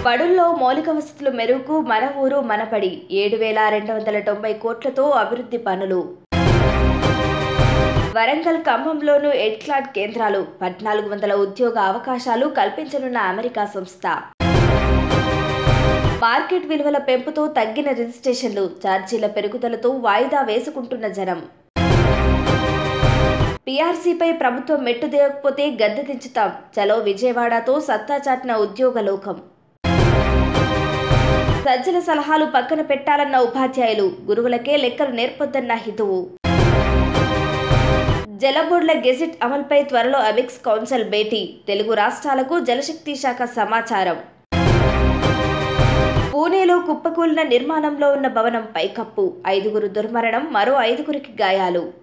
బడుల్లో మౌలిక వసతులు మెరుగుకు మన ఊరు మనబడి ఏడు వేల రెండు వందల తొంభై కోట్లతో అభివృద్ధి పనులు వరంగల్ ఖమ్మంలోను ఎడ్క్లాడ్ కేంద్రాలు పద్నాలుగు వందల ఉద్యోగ అవకాశాలు కల్పించనున్న అమెరికా సంస్థ మార్కెట్ విలువల పెంపుతో తగ్గిన రిజిస్ట్రేషన్లు ఛార్జీల పెరుగుదలతో వాయిదా వేసుకుంటున్న జనం పీఆర్సీపై ప్రభుత్వం మెట్టు దిగకపోతే గద్దె దించుతాం చలో విజయవాడతో సత్తా చాటిన ఉద్యోగ లోకం సజ్జల సలహాలు పక్కన పెట్టాలన్న ఉపాధ్యాయులు గురువులకే లెక్కలు నేర్పొద్దన్న హితువు జలబోర్డుల గెజిట్ అమలుపై త్వరలో అబిక్స్ కౌన్సిల్ భేటీ తెలుగు రాష్ట్రాలకు జలశక్తి శాఖ సమాచారం పూణేలో కుప్పకూలిన నిర్మాణంలో ఉన్న భవనం పైకప్పు ఐదుగురు దుర్మరణం మరో ఐదుగురికి గాయాలు